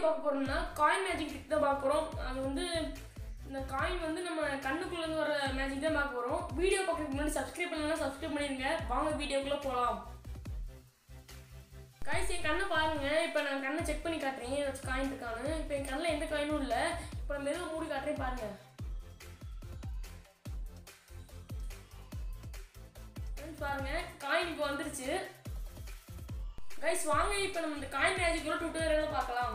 பார்க்க போறோம்னா coin magic trick தான் பார்க்க போறோம் அது வந்து இந்த காயின் வந்து நம்ம கண்ணுக்குள்ள இருந்து வர மேஜிக் தான் பார்க்க போறோம் வீடியோ பார்க்கறதுக்கு முன்னாடி சப்ஸ்கிரைப் பண்ணலாம் சப்ஸ்கிரைப் பண்ணிருங்க வாங்க வீடியோக்குள்ள போகலாம் காய்ஸ் என் கண்ணை பாருங்க இப்போ நான் கண்ணை செக் பண்ணி காட்டுறேன் ஏதாச்சும் காயின் இருக்கான்னு இப்போ என் கண்ணில் எந்த காயினும் இல்லை இப்போ நான் மெதுவாக மூடி காட்டுறேன் பாருங்க Friends, பாருங்க காயின் இப்போ வந்துருச்சு கைஸ் வாங்க இப்போ நம்ம இந்த காயின் மேஜிக்கோட டுட்டோரியல் பார்க்கலாம்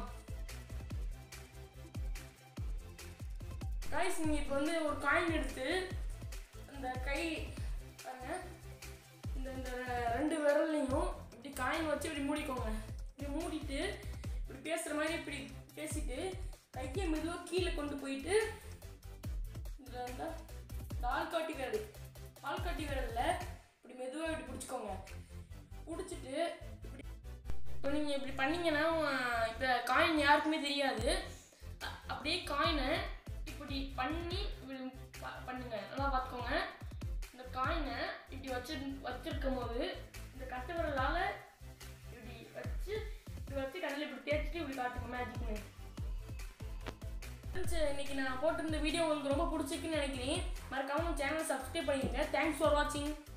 கைஸ் நீங்கள் இப்போ வந்து ஒரு காயின் எடுத்து அந்த கை பாருங்க இந்த இந்த ரெண்டு விரல்லையும் இப்படி காயின் வச்சு இப்படி மூடிக்கோங்க இப்படி மூடிட்டு இப்படி பேசுகிற மாதிரி இப்படி பேசிட்டு கையை மெதுவாக கீழே கொண்டு போயிட்டு இந்த இந்த இந்த ஆள்காட்டி விரல் ஆள்காட்டி விரலில் இப்படி மெதுவாக இப்படி பிடிச்சிக்கோங்க பிடிச்சிட்டு இப்படி இப்போ நீங்கள் இப்படி பண்ணீங்கன்னா இப்போ காயின் யாருக்குமே தெரியாது அ- அப்படியே காயினை இப்படி பண்ணி இப்படி ப- பண்ணுங்க நல்லா பார்த்துக்கோங்க இந்த காயினை இப்படி வச்சு வச்சிருக்கும் போது இந்த கட்டு விரலால் இப்படி வச்சு இப்படி வச்சு கண்ணில் இப்படி தேய்ச்சிட்டு இப்படி காட்டுங்க மேஜிக்னு ஃப்ரெண்ட்ஸ் இன்னைக்கு நான் போட்டிருந்த வீடியோ உங்களுக்கு ரொம்ப பிடிச்சிருக்குன்னு நினைக்கிறேன் மறக்காம சேனலை சப்ஸ்கிரைப் பண்ணிடுங்க தேங்க்ஸ் ஃபார் வாட்சிங்